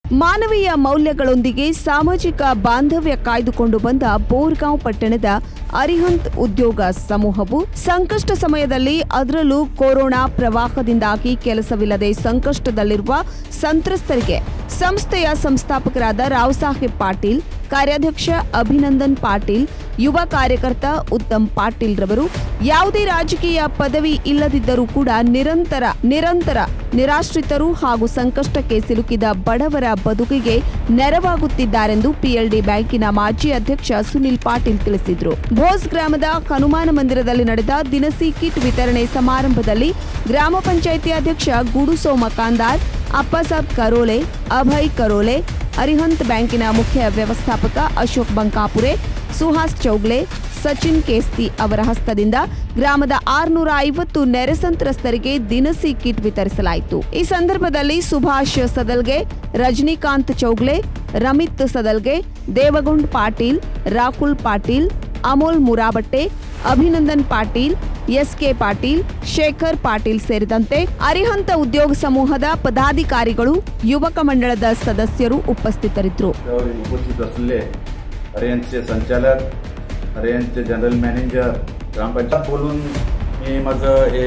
ಮಾನವೀಯ ಮೌಲ್ಯಗಳೊಂದಿಗೆ ಸಾಮಾಜಿಕ ಬಾಂಧವ್ಯ ಕಾಯ್ದುಕೊಂಡು ಬಂದ ಬೋರ್ಗಾಂವ್ ಪಟ್ಟಣದ ಅರಿಹಂತ್ ಉದ್ಯೋಗ ಸಮೂಹವು ಸಂಕಷ್ಟ ಸಮಯದಲ್ಲಿ ಅದರಲ್ಲೂ ಕೊರೋನಾ ಪ್ರವಾಹದಿಂದಾಗಿ ಕೆಲಸವಿಲ್ಲದೆ ಸಂಕಷ್ಟದಲ್ಲಿರುವ ಸಂತ್ರಸ್ತರಿಗೆ ಸಂಸ್ಥೆಯ ಸಂಸ್ಥಾಪಕರಾದ ರಾವ್ ಸಾಹೇಬ್ ಪಾಟೀಲ್ ಕಾರ್ಯಾಧ್ಯಕ್ಷ ಅಭಿನಂದನ್ ಪಾಟೀಲ್ ಯುವ ಕಾರ್ಯಕರ್ತ ಉತ್ತಮ್ ಪಾಟೀಲ್ ರವರು ಯಾವುದೇ ರಾಜಕೀಯ ಪದವಿ ಇಲ್ಲದಿದ್ದರೂ ಕೂಡ ನಿರಂತರ ನಿರಂತರ ನಿರಾಶ್ರಿತರು ಹಾಗೂ ಸಂಕಷ್ಟಕ್ಕೆ ಸಿಲುಕಿದ ಬಡವರ ಬದುಕಿಗೆ ನೆರವಾಗುತ್ತಿದ್ದಾರೆಂದು ಪಿಎಲ್ಡಿ ಬ್ಯಾಂಕಿನ ಮಾಜಿ ಅಧ್ಯಕ್ಷ ಸುನಿಲ್ ಪಾಟೀಲ್ ತಿಳಿಸಿದರು ಭೋಸ್ ಗ್ರಾಮದ ಹನುಮಾನ ಮಂದಿರದಲ್ಲಿ ನಡೆದ ದಿನಸಿ ಕಿಟ್ ವಿತರಣೆ ಸಮಾರಂಭದಲ್ಲಿ ಗ್ರಾಮ ಪಂಚಾಯಿತಿ ಅಧ್ಯಕ್ಷ ಗೂಡು ಸೋಮ ಕಾಂದಾರ್ ಅಪ್ಪಸಾಬ್ ಕರೋಲೆ ಅಭಯ್ ಕರೋಲೆ ಅರಿಹಂತ್ ಬ್ಯಾಂಕಿನ ಮುಖ್ಯ ವ್ಯವಸ್ಥಾಪಕ ಅಶೋಕ್ ಬಂಕಾಪುರೆ ಸುಹಾಸ್ ಚೌಗ್ಲೆ ಸಚಿನ್ ಕೇಸ್ತಿ ಅವರ ಹಸ್ತದಿಂದ ಗ್ರಾಮದ ಆರುನೂರ ಐವತ್ತು ನೆರೆ ಸಂತ್ರಸ್ತರಿಗೆ ದಿನಸಿ ಕಿಟ್ ವಿತರಿಸಲಾಯಿತು ಈ ಸಂದರ್ಭದಲ್ಲಿ ಸುಭಾಷ್ ಸದಲ್ಗೆ ರಜನಿಕಾಂತ್ ಚೌಗ್ಲೆ ರಮಿತ್ ಸದಲ್ಗೆ ದೇವಗುಂಡ್ ಪಾಟೀಲ್ ರಾಹುಲ್ ಪಾಟೀಲ್ ಅಮೋಲ್ ಮುರಾಬಟ್ಟೆ ಅಭಿನಂದನ್ ಪಾಟೀಲ್ ಎಸ್ಕೆ ಪಾಟೀಲ್ ಶೇಖರ್ ಪಾಟೀಲ್ ಸೇರಿದಂತೆ ಅರಿಹಂತ ಉದ್ಯೋಗ ಸಮೂಹದ ಪದಾಧಿಕಾರಿಗಳು ಯುವಕ ಮಂಡಳದ ಸದಸ್ಯರು ಉಪಸ್ಥಿತರಿದ್ದರು त्यावर उपस्थित असलेले अरेंजचे संचालक अरेंजचे जनरल मॅनेजर ग्रामपंचायत बोलून मी माझं हे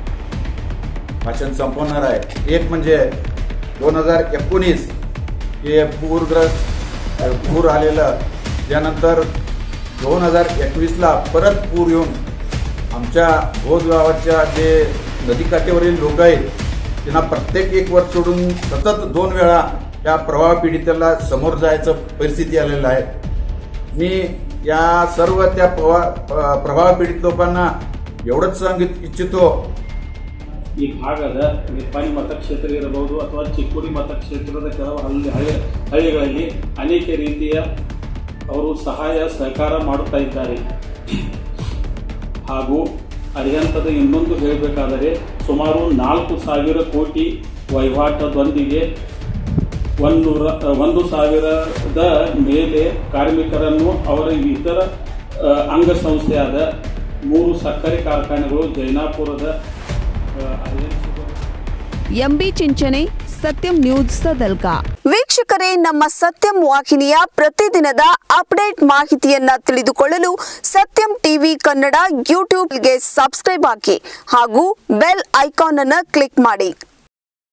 भाषण संपवणार आहे एक म्हणजे दोन हजार एकोणीस हे पूरग्रस्त पूर आलेलं त्यानंतर दोन हजार एकवीसला परत पूर येऊन आमच्या भोज गावाच्या जे नदीकाठेवरील लोक आहेत त्यांना प्रत्येक एक वर्ष सोडून सतत दोन वेळा त्या प्रवाह पीडिताला समोर जायचं परिस्थिती आलेलं आहे मी या सर्व त्या प्रवाह प्रवाह पीडित लोकांना ಎವಡತ್ सांगित ಇಚ್ಛಿತೋ ಈ ಭಾಗದ ನಿಪ್ಪಾಣಿ ಮತಕ್ಷೇತ್ರ ಇರಬಹುದು ಅಥವಾ ಚಿಕ್ಕೋಡಿ ಮತಕ್ಷೇತ್ರದ ಕೆಲವು ಹಳ್ಳಿ ಹಳ್ಳಿ ಹಳ್ಳಿಗಳಲ್ಲಿ ಅನೇಕ ರೀತಿಯ ಅವರು ಸಹಾಯ ಸಹಕಾರ ಮಾಡುತ್ತಾ ಇದ್ದಾರೆ ಹಾಗೂ ಅರಿಹಂತದ ಇನ್ನೊಂದು ಹೇಳಬೇಕಾದರೆ ಸುಮಾರು ನಾಲ್ಕು ಸಾವಿರ ಕೋಟಿ ವಹಿವಾಟದೊಂದಿಗೆ ಒಂದೂರ ಒಂದು ಸಾವಿರದ ಮೇಲೆ ಕಾರ್ಮಿಕರನ್ನು ಅವರ ಇತರ ಆ, ಅಂಗಸಂಸ್ಥೆಯಾದ ಮೂರು ಸಕ್ಕರೆ ಕಾರ್ಖಾನೆಗಳು ಜೈನಾಪುರದ ಆ, ಅರಿಹಂತ ಎಂಬಿ ಚಿಂಚನೆ ಸತ್ಯಂ ನ್ಯೂಸ್ ಸದಲ್ಗಾ ವೀಕ್ಷಕರೇ ನಮ್ಮ ಸತ್ಯಂ ವಾಹಿನಿಯ ಪ್ರತಿದಿನದ ಅಪ್ಡೇಟ್ ಮಾಹಿತಿಯನ್ನ ತಿಳಿದುಕೊಳ್ಳಲು ಸತ್ಯಂ ಟಿವಿ ಕನ್ನಡ ಯೂಟ್ಯೂಬ್ಗೆ ಸಬ್ಸ್ಕ್ರೈಬ್ ಹಾಕಿ ಹಾಗೂ ಬೆಲ್ ಐಕಾನ್ ಅನ್ನು ಕ್ಲಿಕ್ ಮಾಡಿ